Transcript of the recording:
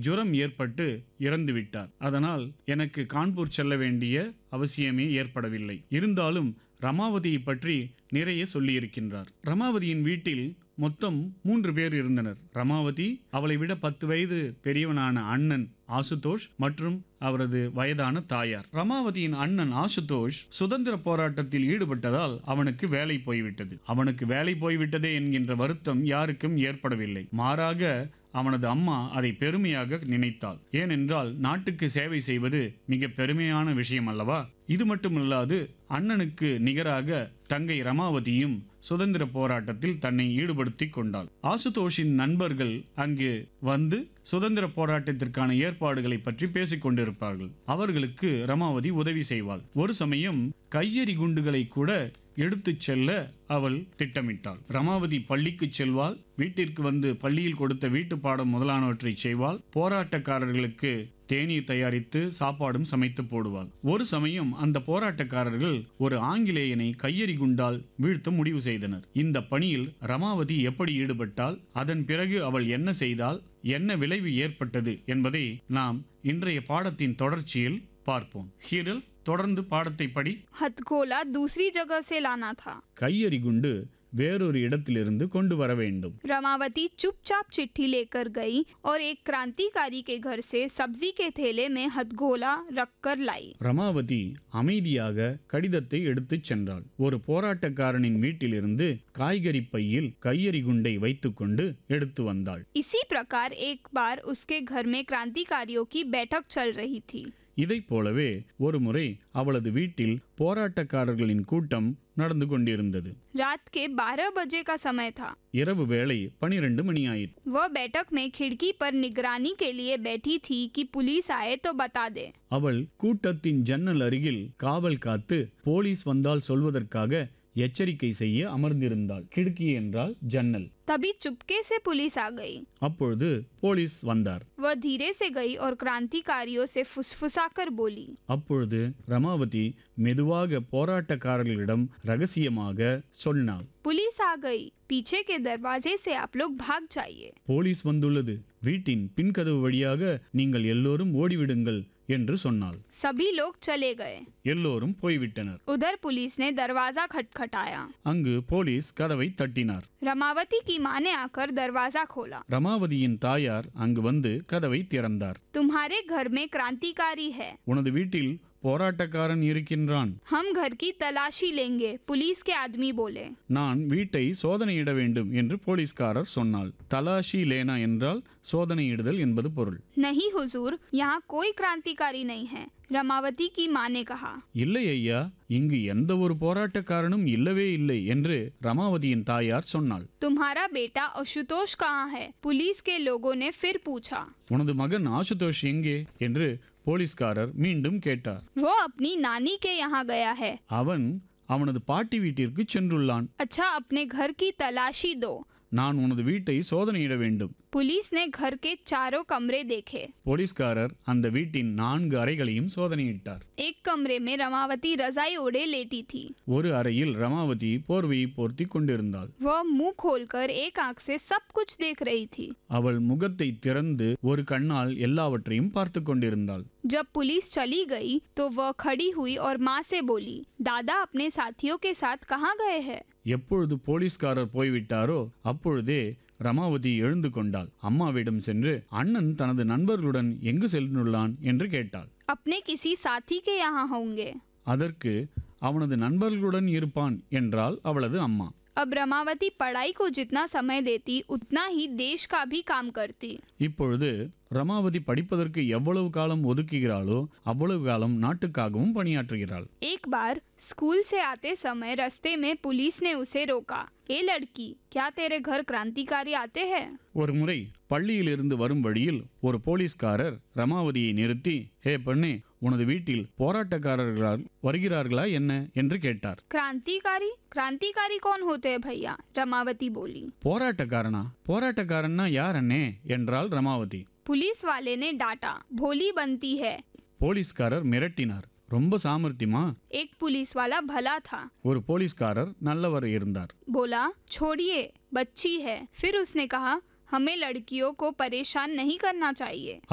ஜுரம் ஏற்பட்டு இறந்து விட்டார் அதனால் எனக்கு கான்பூர் செல்ல வேண்டிய அவசியமே ஏற்படவில்லை இருந்தாலும் ரமாவதியை பற்றி நிறைய சொல்லியிருக்கின்றார் ரமாவதியின் வீட்டில் மொத்தம் மூன்று பேர் இருந்தனர் ரமாவதி அவளை விட பத்து வயது பெரியவனான அண்ணன் ஆசுதோஷ் மற்றும் அவரது வயதான தாயார் ரமாவதியின் அண்ணன் ஆசுதோஷ் சுதந்திர போராட்டத்தில் ஈடுபட்டதால் அவனுக்கு வேலை போய்விட்டது அவனுக்கு வேலை போய்விட்டதே என்கின்ற வருத்தம் யாருக்கும் ஏற்படவில்லை மாறாக அவனது அம்மா அதை பெருமையாக நினைத்தாள் ஏனென்றால் நாட்டுக்கு சேவை செய்வது மிக பெருமையான விஷயம் அல்லவா இது மட்டுமல்லாது அண்ணனுக்கு நிகராக தங்கை ரமாவதியும் சுதந்திர போராட்டத்தில் தன்னை ஈடுபடுத்தி கொண்டாள் ஆசுதோஷின் நண்பர்கள் அங்கு வந்து சுதந்திர போராட்டத்திற்கான ஏற்பாடுகளை பற்றி பேசிக் கொண்டிருப்பார்கள் அவர்களுக்கு ரமாவதி உதவி செய்வாள் ஒரு சமயம் கையெறி குண்டுகளை கூட எடுத்துச் செல்ல அவள் திட்டமிட்டாள் ரமாவதி பள்ளிக்கு செல்வாள் வீட்டிற்கு வந்து பள்ளியில் கொடுத்த வீட்டு பாடம் முதலானவற்றை செய்வாள் போராட்டக்காரர்களுக்கு தேநீர் தயாரித்து சாப்பாடும் சமைத்து போடுவாள் ஒரு சமயம் அந்த போராட்டக்காரர்கள் ஒரு ஆங்கிலேயனை கையெறி குண்டால் வீழ்த்த முடிவு செய்தனர் இந்த பணியில் ரமாவதி எப்படி ஈடுபட்டால் அதன் பிறகு அவள் என்ன செய்தால் என்ன விளைவு ஏற்பட்டது என்பதை நாம் இன்றைய பாடத்தின் தொடர்ச்சியில் பார்ப்போம் ஹீரல் தொடர்ந்து பாடத்தை படி हथगोला दूसरी जगह से लाना था கையெறி குண்டு வேறொரு இடத்திலிருந்து கொண்டு வர வேண்டும் रमावती चुपचाप चिट्ठी लेकर गई और एक क्रांतिकारी के घर से सब्जी के थैले में हथगोला रखकर लाई ரமாவதி அமைதியாக கடிதத்தை எடுத்துச் சென்றாள் ஒரு போராட்டக்காரனின் வீட்டிலிருந்து காய்கறி பையில் கையெறி குண்டை வைத்துக்கொண்டு எடுத்து வந்தாள் इसी प्रकार एक बार उसके घर में क्रांतिकारियों की बैठक चल रही थी இதைப் போலவே ஒருமுறை அவளது வீட்டில் போராட்டக்காரர்களின் கூட்டம் நடந்து கொண்டிருந்தது रात के 12 बजे का समय था இரவு வேளை பனிரெண்டு மணி ஆயிற்று वह बैठक में खिड़की पर निगरानी के लिए बैठी थी कि पुलिस आए तो बता दे அவள் கூட்டத்தின் ஜன்னல் அருகில் காவல் காத்து போலீஸ் வந்தால் சொல்வதற்காக எச்சரிக்கை செய்ய அமர்ந்திருந்தாள் கிடுக்கி என்றால் ஜன்னல் तभी चुपके से पुलिस आ गई அப்பொழுது போலீஸ் வந்தார் वह धीरे से गई और क्रांतिकारियों से फुसफुसाकर बोली அப்பொழுது ரமாவதி மெதுவாக போராட்டக்காரர்களிடம் ரகசியமாக சொன்னாள் पुलिस आ गई पीछे के दरवाजे से आप लोग भाग जाइए போலீஸ் வந்துள்ளது வீட்டின் பின்கதவு வழியாக நீங்கள் எல்லோரும் ஓடிவிடுங்கள் என்று சொன்னாள் सभी लोग चले गए எல்லோரும் போய்விட்டனர் उधर पुलिस ने दरवाजा खटखटाया அங்கு போலீஸ் கதவை தட்டினார் रमावती की माँ ने आकर दरवाजा खोला ரமாவதியின் தாயார் அங்கு வந்து கதவை திறந்தார் तुम्हारे घर में क्रांतिकारी है உனது வீட்டில் போராட்டக்காரன் இருக்கின்றான் हम घर की तलाशी लेंगे पुलिस के आदमी बोले நான் வீட்டை சோதனையிட வேண்டும் என்று போலீஸ்காரர் சொன்னாள் தலாஷி லேனா என்றால் சோதனையிடுதல் என்பது பொருள் नहीं हुजूर यहाँ कोई क्रांतिकारी नहीं है रमावती की माँ ने कहा இல்லை ஐயா இங்கு எந்த ஒரு போராட்டக்காரனும் இல்லவே இல்லை என்று ரமாவதியின் தாயார் சொன்னாள் तुम्हारा बेटा आशुतोष कहाँ है पुलिस के लोगों ने फिर पूछा உனது மகன் ஆசுதோஷ் எங்கே என்று போலீஸ்காரர் மீண்டும் கேட்டார் वो अपनी नानी के यहाँ गया है அவன் அவனது பாட்டி வீட்டிற்கு சென்றுள்ளான் अच्छा अपने घर की तलाशी दो நான் உனது வீட்டை சோதனையிட வேண்டும் पुलिस ने घर के चारों कमरे देखे போலீஸ்காரர் அந்த வீட்டின் நான்கு அறைகளையும் சோதனையிட்டார் एक कमरे में रमावती रजाई ओढ़े लेटी थी ஒரு அறையில் ரமாவதி போர்வையை போர்த்தி கொண்டிருந்தாள் वह मुंह खोलकर एक आंख से सब कुछ देख रही थी அவள் முகத்தை திறந்து ஒரு கண்ணால் எல்லாவற்றையும் பார்த்து கொண்டிருந்தாள் जब पुलिस चली गई तो वह खड़ी हुई और माँ से बोली दादा अपने साथियों के साथ कहाँ गए हैं எப்பொழுது போலீஸ்காரர் போய்விட்டாரோ அப்பொழுதே ரமாவதி எழுந்து கொண்டாள் அம்மாவிடம் சென்று அண்ணன் தனது நண்பர்களுடன் எங்கு சென்றுள்ளான் என்று கேட்டாள் अपने किसी साथी के यहाँ होंगे அதற்கு அவனது நண்பர்களுடன் இருப்பான் என்றாள் அவளது அம்மா अब रमावती पढ़ाई को जितना समय देती उतना ही देश का भी काम करती இப்பொழுது ரமாவதி படிப்பதற்கு எவ்வளவு காலம் ஒதுக்குகிறாளோ அவ்வளவு காலம் நாட்டுக்காகவும் பணியாற்றுகிறாள் एक बार स्कूल से आते समय रास्ते में पुलिस ने उसे रोका ए लड़की क्या तेरे घर क्रांतिकारी आते हैं ஒரு முறை பள்ளியிலிருந்து வரும் வழியில் ஒரு போலீஸ்காரர் ரமாவதியை நிறுத்தி ஹே பெண்ணே உனது வீட்டில் போராட்டக்காரர்களால் வருகிறார்களா என்ன என்று கேட்டார் क्रांतिकारी क्रांतिकारी कौन होते हैं भैया रमावती बोली போராட்டக்காரனா போராட்டக்காரன்னா யார் அண்ணே என்றாள் ரமாவதி पुलिस वाले ने डांटा भोली बनती है போலீஸ்காரர் மிரட்டினார் ரொம்ப சாமர்த்தியமா एक पुलिस वाला भला था ஒரு போலீஸ்காரர் நல்லவர் இருந்தார் बोला छोड़िए बच्ची है फिर उसने कहा हमें लड़कियों को परेशान नहीं करना चाहिए